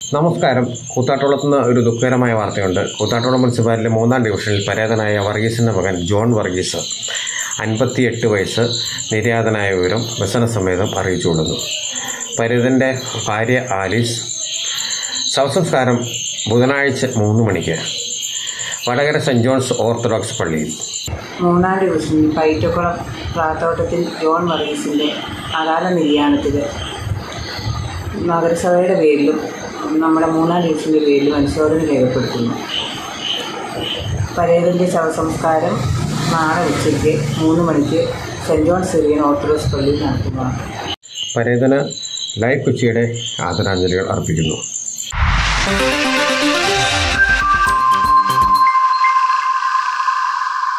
നമസ്കാരം കൂത്താട്ടോളത്ത് നിന്ന് ഒരു ദുഃഖകരമായ വാർത്തയുണ്ട് കൂത്താട്ടോളം മുനിസിപ്പാലിറ്റിയിലെ മൂന്നാം ഡിവിഷനിൽ പരേതനായ വർഗീസിൻ്റെ മകൻ ജോൺ വർഗീസ് അൻപത്തിയെട്ട് വയസ്സ് നിര്യാതനായ വിവരം വ്യസനസമേതം അറിയിച്ചുകൊള്ളുന്നു പരേതൻ്റെ ഭാര്യ ആലീസ് ശവസംസ്കാരം ബുധനാഴ്ച മൂന്ന് മണിക്ക് വടകര സെൻറ് ജോൺസ് ഓർത്തഡോക്സ് പള്ളിയിൽ മൂന്നാം ഡിവിഷനിൽ പൈറ്റക്കുളം പ്രാത്തോട്ടത്തിൽ ജോൺ വർഗീസിൻ്റെ അകാല നിര്യാണത്തിൽ നഗരസഭയുടെ പേരിലും നമ്മുടെ മൂന്നാം ഡിവിഷൻ്റെ പേരിലും അനുശോചനം രേഖപ്പെടുത്തുന്നു പരേതൻ്റെ ശവസംസ്കാരം നാളെ ഉച്ചയ്ക്ക് മൂന്ന് മണിക്ക് സെൻറ് ജോൺ സിറിയൻ ഓർത്തഡോക്സ് പള്ളിയിൽ നടത്തുന്നതാണ് പരേതന് ലൈഫ് കൊച്ചിയുടെ ആദരാഞ്ജലികൾ അർപ്പിക്കുന്നു